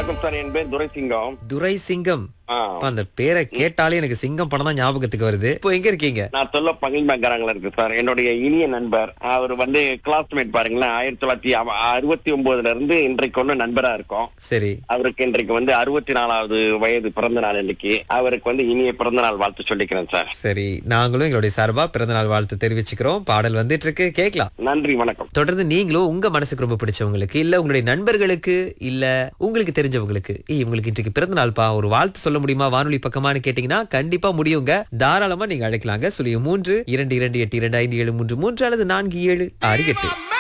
வணக்கம் சார் என் பேர் துரைசிங்கம் துரை சிங்கம் ஆ. அப்பா, அந்த பேரை கேட்டாலே எனக்கு சிங்கம் படம் தான் ஞாபகத்துக்கு வருது இப்போ எங்க இருக்கீங்க நான் சொல்ல பங்கில்மேக்காரங்கள இருக்கு சார் என்னுடைய இனிய நண்பர் அவர் வந்து கிளாஸ்மேட் பாருங்களேன் ஆயிரத்தி தொள்ளாயிரத்தி அவ- அறுபத்தி ஒன்பதுல இருந்து இன்றைக்கு ஒண்ணு நண்பரா இருக்கோம் சரி அவருக்கு இன்றைக்கு வந்து அறுபத்தி நாலாவது வயது பிறந்த நாள் இன்னைக்கு அவருக்கு வந்து இனிய பிறந்த நாள் வாழ்த்து சொல்லிக்கிறேன் சார் சரி நாங்களும் எங்களுடைய சார்பா பிறந்தநாள் வாழ்த்து தெரிவிச்சுக்கிறோம் பாடல் வந்துட்டு இருக்கு கேட்கலாம் நன்றி வணக்கம் தொடர்ந்து நீங்களும் உங்க மனசுக்கு ரொம்ப பிடிச்சவங்களுக்கு இல்ல உங்களுடைய நண்பர்களுக்கு இல்ல உங்களுக்கு தெரிஞ்சவங்களுக்கு ஏய் உங்களுக்கு இன்றைக்கு பிறந்த நாள்பா ஒரு வாழ்த்து சொல்ல முடியுமா வானொலி பக்கமான்னு கேட்டீங்கன்னா கண்டிப்பா முடியுங்க தாராளமா நீங்க அழைக்கலாங்க சுழியம் மூன்று இரண்டு இரண்டு எட்டு இரண்டு ஐந்து ஏழு மூன்று மூன்று அல்லது நான்கு ஏழு ஆறு எட்டு